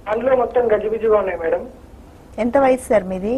అందులో మొత్తం గజిబిజిగా ఉన్నాయి మేడం ఎంత వయసు సార్ మీది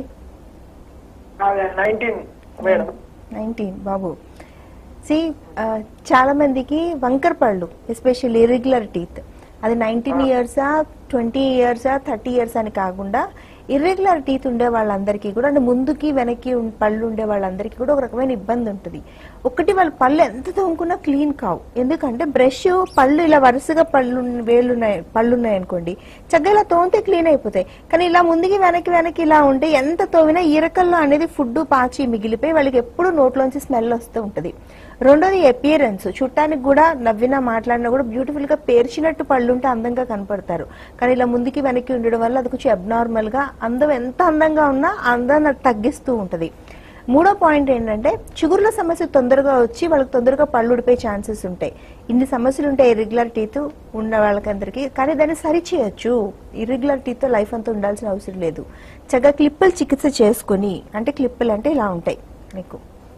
నైన్టీన్ మేడం నైన్టీన్ బాబు సి చాలా మందికి వంకర పళ్ళు ఎస్పెషల్లీ ఇర్రెగ్యులర్ టీత్ అది నైన్టీన్ ఇయర్సా ట్వంటీ ఇయర్సా థర్టీ ఇయర్స్ అని కాకుండా ఇర్రెగ్యులర్ టీత్ ఉండే వాళ్ళందరికీ కూడా అంటే ముందుకి వెనక్కి ఉన్- పళ్ళు ఉండే వాళ్ళందరికీ కూడా ఒక రకమైన ఇబ్బంది ఉంటుంది ఒకటి వాళ్ళ పళ్ళు ఎంత తోముకున్నా క్లీన్ కావు ఎందుకంటే బ్రష్ పళ్ళు ఇలా వరుసగా పళ్ళు వేళ్ళు ఉన్నాయి పళ్ళు ఉన్నాయి అనుకోండి చక్కగా ఇలా తోమితే క్లీన్ అయిపోతాయి కానీ ఇలా ముందుకి వెనక్కి వెనక్కి ఇలా ఉంటే ఎంత తోమినా ఈరకల్లో అనేది ఫుడ్ పాచి మిగిలిపోయి వాళ్ళకి ఎప్పుడు నోట్లోంచి స్మెల్ వస్తూ ఉంటుంది రెండోది అపియరెన్స్ చూడటానికి కూడా నవ్వినా మాట్లాడినా కూడా బ్యూటిఫుల్ గా పేర్చినట్టు పళ్ళు ఉంటే అందంగా కనపడతారు కానీ ఇలా ముందుకి వెనక్కి ఉండడం వల్ల అది కొంచెం అబ్నార్మల్ గా అందం ఎంత అందంగా ఉన్నా ఆ అందాన్ని అది తగ్గిస్తూ ఉంటది మూడో పాయింట్ ఏంటంటే చిగుర్ల సమస్య తొందరగా వచ్చి వాళ్ళకి తొందరగా పళ్ళు ఉడిపోయే ఛాన్సెస్ ఉంటాయి ఇన్ని సమస్యలు ఉంటాయి ఇర్రెగ్యులర్ టీత్ ఉన్న వాళ్ళకందరికీ కానీ దాన్ని సరి చేయొచ్చు ఇర్రెగ్యులర్ టీత్ లైఫ్ అంతా ఉండాల్సిన అవసరం లేదు చక్కగా క్లిప్పులు చికిత్స చేసుకుని అంటే క్లిప్పులు అంటే ఇలా ఉంటాయి మీకు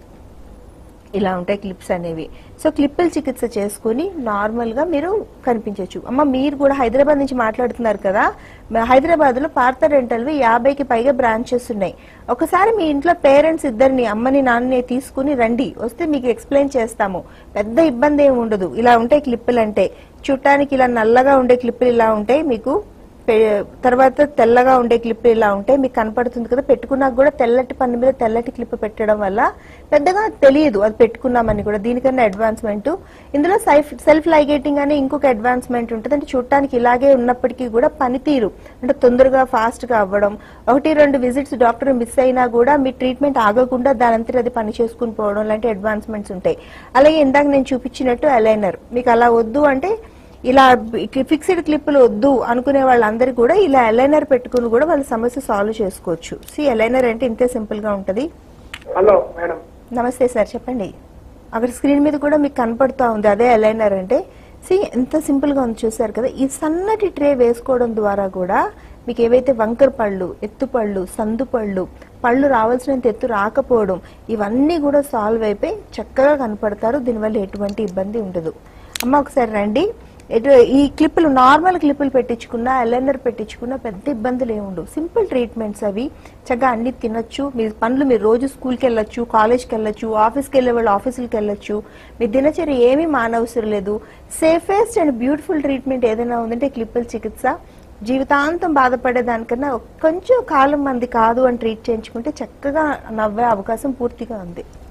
ఇలా ఉంటాయి క్లిప్స్ అనేవి సో క్లిప్పులు చికిత్స చేసుకుని నార్మల్ గా మీరు కనిపించవచ్చు అమ్మ మీరు కూడా హైదరాబాద్ నుంచి మాట్లాడుతున్నారు కదా హైదరాబాద్ లో పార్థ రెంటల్వి యాభైకి పైగా బ్రాంచెస్ ఉన్నాయి ఒకసారి మీ ఇంట్లో పేరెంట్స్ ఇద్దరిని అమ్మని నాన్నని తీసుకుని రండి వస్తే మీకు ఎక్స్ప్లెయిన్ చేస్తాము పెద్ద ఇబ్బంది ఏమి ఉండదు ఇలా ఉంటాయి క్లిప్పులు అంటే చుట్టానికి ఇలా నల్లగా ఉండే క్లిప్పులు ఇలా ఉంటాయి మీకు పె- తర్వాత తెల్లగా ఉండే క్లిప్ ఇలా ఉంటే మీకు కనపడుతుంది కదా పెట్టుకున్నాక కూడా తెల్లటి పన్ను మీద తెల్లటి క్లిప్ పెట్టడం వల్ల పెద్దగా తెలియదు అది పెట్టుకున్నామని కూడా దీనికన్నా అడ్వాన్స్మెంట్ ఇందులో సెల్ఫ్ సెల్ఫ్ లైగేటింగ్ అనే ఇంకొక అడ్వాన్స్మెంట్ ఉంటుంది అంటే చూడటానికి ఇలాగే ఉన్నప్పటికీ కూడా పనితీరు అంటే తొందరగా ఫాస్ట్ గా అవ్వడం ఒకటి రెండు విజిట్స్ డాక్టర్ మిస్ అయినా కూడా మీ ట్రీట్మెంట్ ఆగకుండా దానంతటి అది పని చేసుకుని పోవడం లాంటి అడ్వాన్స్మెంట్స్ ఉంటాయి అలాగే ఇందాక నేను చూపించినట్టు అలైనర్ మీకు అలా వద్దు అంటే ఇలా ఫిక్స్డ్ క్లిప్పులు వద్దు అనుకునే వాళ్ళందరూ కూడా ఇలా అలైనర్ పెట్టుకుని కూడా వాళ్ళ సమస్య సాల్వ్ చేసుకోవచ్చు సి అలైనర్ అంటే ఇంతే సింపుల్ గా ఉంటది హలో మేడం నమస్తే సార్ చెప్పండి అక్కడ స్క్రీన్ మీద కూడా మీకు కనపడుతూ ఉంది అదే అలైనర్ అంటే సి ఎంత సింపుల్ గా ఉంది చూసారు కదా ఈ సన్నటి ట్రే వేసుకోవడం ద్వారా కూడా మీకు ఏవైతే వంకర పళ్ళు ఎత్తు పళ్ళు సందు పళ్ళు పళ్ళు రావాల్సినంత ఎత్తు రాకపోవడం ఇవన్నీ కూడా సాల్వ్ అయిపోయి చక్కగా కనపడతారు దీనివల్ల ఎటువంటి ఇబ్బంది ఉండదు అమ్మ ఒకసారి రండి ఎటు ఈ క్లిప్పులు నార్మల్ క్లిప్పులు పెట్టించుకున్నా ఎలైనర్ పెట్టించుకున్నా పెద్ద ఇబ్బందులు ఏమి ఉండవు సింపుల్ ట్రీట్మెంట్స్ అవి చక్కగా అన్ని తినొచ్చు మీ పనులు మీరు రోజు స్కూల్కి వెళ్ళొచ్చు కాలేజ్కి వెళ్ళొచ్చు ఆఫీస్కి వెళ్ళే వాళ్ళు ఆఫీసులకి వెళ్ళొచ్చు మీ దినచర్య ఏమీ మానవసరం లేదు సేఫెస్ట్ అండ్ బ్యూటిఫుల్ ట్రీట్మెంట్ ఏదైనా ఉందంటే క్లిప్పుల చికిత్స జీవితాంతం బాధపడే దానికన్నా కొంచెం కాలం మంది కాదు అని ట్రీట్ చేయించుకుంటే చక్కగా నవ్వే అవకాశం పూర్తిగా ఉంది